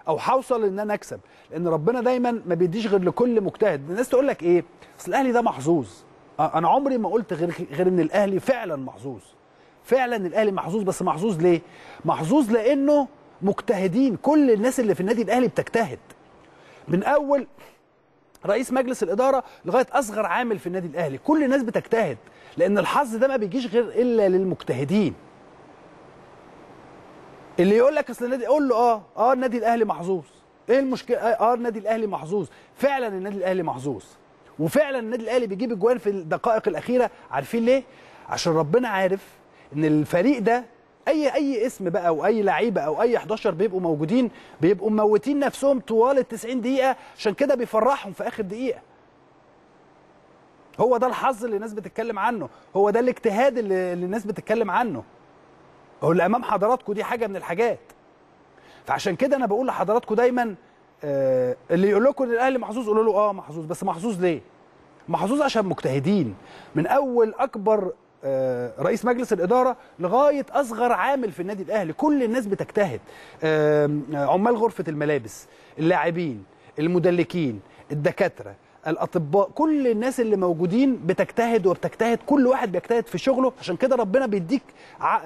او هوصل ان انا اكسب لان ربنا دايما ما بيديش غير لكل مجتهد الناس تقول لك ايه اصل الاهلي ده محظوظ آه، انا عمري ما قلت غير غير ان الاهلي فعلا محظوظ فعلا الاهلي محظوظ بس محظوظ ليه محظوظ لانه مجتهدين كل الناس اللي في النادي الاهلي بتجتهد من اول رئيس مجلس الاداره لغايه اصغر عامل في النادي الاهلي كل الناس بتجتهد لان الحظ ده ما بيجيش غير الا للمجتهدين اللي يقول لك اصل النادي قول له اه اه النادي الاهلي محظوظ ايه المشكله اه, آه النادي الاهلي محظوظ فعلا النادي الاهلي محظوظ وفعلا النادي الاهلي بيجيب اجوان في الدقائق الاخيره عارفين ليه عشان ربنا عارف ان الفريق ده اي اي اسم بقى او اي لعيبه او اي 11 بيبقوا موجودين بيبقوا مموتين نفسهم طوال ال 90 دقيقه عشان كده بيفرحهم في اخر دقيقه هو ده الحظ اللي الناس بتتكلم عنه هو ده الاجتهاد اللي, اللي الناس بتتكلم عنه هو اللي امام حضراتكم دي حاجه من الحاجات فعشان كده انا بقول لحضراتكم دايما آه اللي يقول لكم ان الاهلي محظوظ قولوا له اه محظوظ بس محظوظ ليه محظوظ عشان مجتهدين من اول اكبر آه رئيس مجلس الاداره لغايه اصغر عامل في النادي الاهلي كل الناس بتجتهد آه عمال غرفه الملابس اللاعبين المدلكين الدكاتره الاطباء كل الناس اللي موجودين بتجتهد وبتجتهد كل واحد بيجتهد في شغله عشان كده ربنا بيديك ع...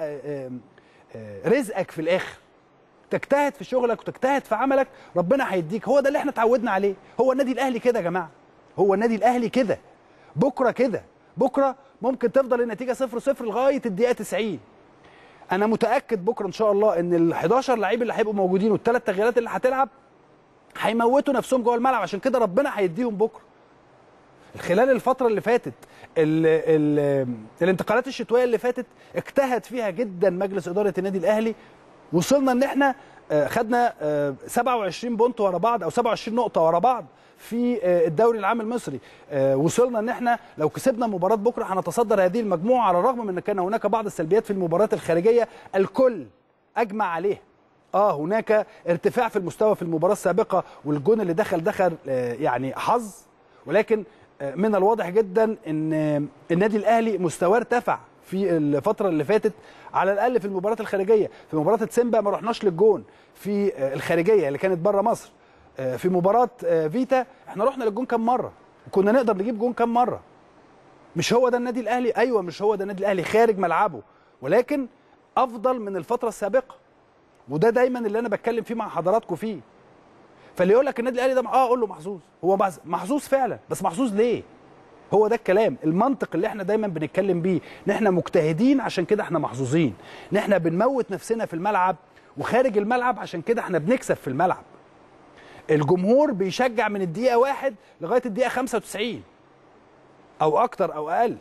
رزقك في الاخر تجتهد في شغلك وتجتهد في عملك ربنا هيديك هو ده اللي احنا اتعودنا عليه هو النادي الاهلي كده يا جماعه هو النادي الاهلي كده بكره كده بكره ممكن تفضل النتيجه 0 0 لغايه الدقيقه 90 انا متاكد بكره ان شاء الله ان ال 11 لعيب اللي هيبقوا موجودين والثلاث تغييرات اللي هتلعب هيموتوا نفسهم جوه الملعب عشان كده ربنا هيديهم بكره خلال الفتره اللي فاتت ال ال الانتقالات الشتويه اللي فاتت اجتهد فيها جدا مجلس اداره النادي الاهلي وصلنا ان احنا خدنا 27 بونت ورا بعض او 27 نقطه ورا بعض في الدوري العام المصري وصلنا ان احنا لو كسبنا مباراه بكره هنتصدر هذه المجموعه على الرغم من ان كان هناك بعض السلبيات في المباريات الخارجيه الكل اجمع عليها اه هناك ارتفاع في المستوى في المباراه السابقه والجون اللي دخل دخل يعني حظ ولكن من الواضح جدا ان النادي الاهلي مستواه ارتفع في الفتره اللي فاتت على الاقل في المباريات الخارجيه في مباراه سيمبا ما رحناش للجون في الخارجيه اللي كانت بره مصر في مباراه فيتا احنا رحنا للجون كام مره وكنا نقدر نجيب جون كام مره مش هو ده النادي الاهلي ايوه مش هو ده النادي الاهلي خارج ملعبه ولكن افضل من الفتره السابقه وده دايما اللي انا بتكلم فيه مع حضراتكم فيه فاللي يقول لك النادي الاهلي ده اه اقول له محظوظ هو محظوظ فعلا بس محظوظ ليه هو ده الكلام المنطق اللي احنا دايما بنتكلم بيه ان احنا مجتهدين عشان كده احنا محظوظين ان احنا بنموت نفسنا في الملعب وخارج الملعب عشان كده احنا بنكسب في الملعب الجمهور بيشجع من الدقيقه واحد لغايه الدقيقه 95 او اكتر او اقل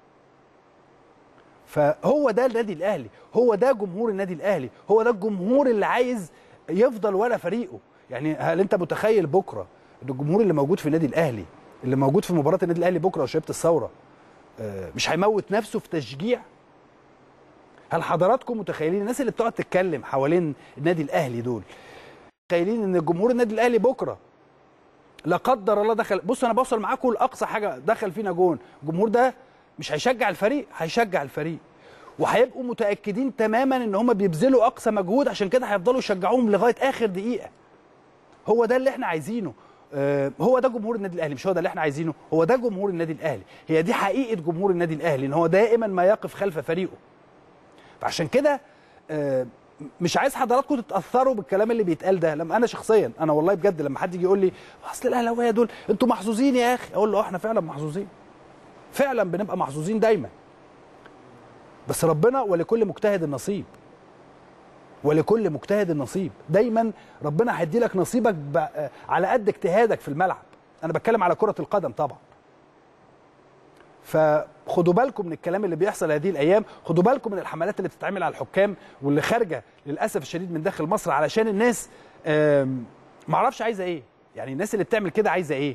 فهو ده النادي الاهلي هو ده جمهور النادي الاهلي هو ده الجمهور اللي عايز يفضل ورا فريقه يعني هل انت متخيل بكره ان الجمهور اللي موجود في النادي الاهلي اللي موجود في مباراه النادي الاهلي بكره وشبيبه الثوره مش هيموت نفسه في تشجيع هل حضراتكم متخيلين الناس اللي بتقعد تتكلم حوالين النادي الاهلي دول متخيلين ان جمهور النادي الاهلي بكره لا قدر الله دخل بص انا بوصل معاكم لاقصى حاجه دخل فينا جون الجمهور ده مش هيشجع الفريق هيشجع الفريق وهيبقوا متاكدين تماما ان هم بيبذلوا اقصى مجهود عشان كده هيفضلوا يشجعوهم لغايه اخر دقيقه هو ده اللي احنا عايزينه آه هو ده جمهور النادي الاهلي مش هو ده اللي احنا عايزينه هو ده جمهور النادي الاهلي هي دي حقيقه جمهور النادي الاهلي ان هو دائما ما يقف خلف فريقه فعشان كده آه مش عايز حضراتكم تتاثروا بالكلام اللي بيتقال ده لما انا شخصيا انا والله بجد لما حد يجي يقول لي اصل الاهلاويه دول انتوا محظوظين يا اخي اقول له احنا فعلا محظوظين فعلا بنبقى محظوظين دايما بس ربنا ولكل مجتهد النصيب ولكل مجتهد النصيب دايما ربنا هيدي لك نصيبك على قد اجتهادك في الملعب انا بتكلم على كره القدم طبعا فخدوا بالكم من الكلام اللي بيحصل هذه الايام خدوا بالكم من الحملات اللي بتتعمل على الحكام واللي خارجه للاسف الشديد من داخل مصر علشان الناس معرفش عايزه ايه يعني الناس اللي بتعمل كده عايزه ايه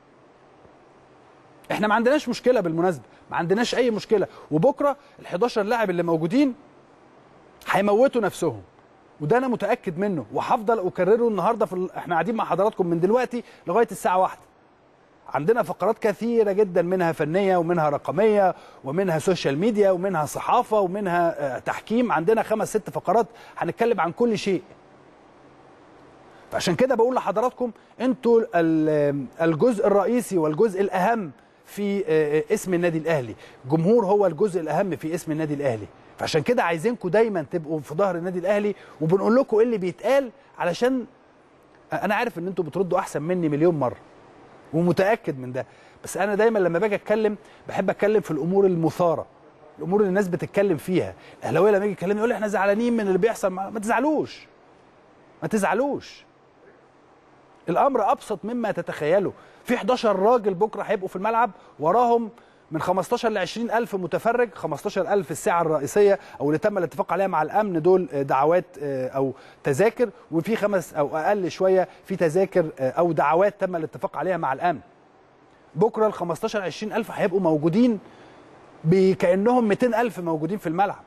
احنا ما عندناش مشكله بالمناسبه ما عندناش اي مشكله وبكره ال11 لاعب اللي موجودين هيموتوا نفسهم وده انا متاكد منه وهفضل اكرره النهارده في ال... احنا قاعدين مع حضراتكم من دلوقتي لغايه الساعه واحدة عندنا فقرات كثيره جدا منها فنيه ومنها رقميه ومنها سوشيال ميديا ومنها صحافه ومنها تحكيم عندنا خمس ست فقرات هنتكلم عن كل شيء فعشان كده بقول لحضراتكم انتوا ال- الجزء الرئيسي والجزء الاهم في آه، اسم النادي الاهلي جمهور هو الجزء الاهم في اسم النادي الاهلي فعشان كده عايزينكم دايما تبقوا في ظهر النادي الاهلي وبنقول لكم ايه اللي بيتقال علشان انا عارف ان انتوا بتردوا احسن مني مليون مره ومتاكد من ده بس انا دايما لما باجي اتكلم بحب اتكلم في الامور المثاره الامور اللي الناس بتتكلم فيها الاهلاويه لما يجي يتكلم يقول احنا زعلانين من اللي بيحصل ما ما تزعلوش ما تزعلوش الامر ابسط مما تتخيلوا في 11 راجل بكره هيبقوا في الملعب وراهم من 15 ل 20 الف متفرج 15 الف الساعه الرئيسيه او اللي تم الاتفاق عليها مع الامن دول دعوات او تذاكر وفي خمس او اقل شويه في تذاكر او دعوات تم الاتفاق عليها مع الامن بكره ال 15 20 الف هيبقوا موجودين كانهم 200 الف موجودين في الملعب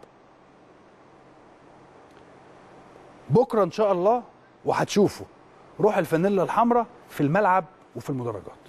بكره ان شاء الله وهتشوفوا روح الفانيلا الحمراء في الملعب وفي المدرجات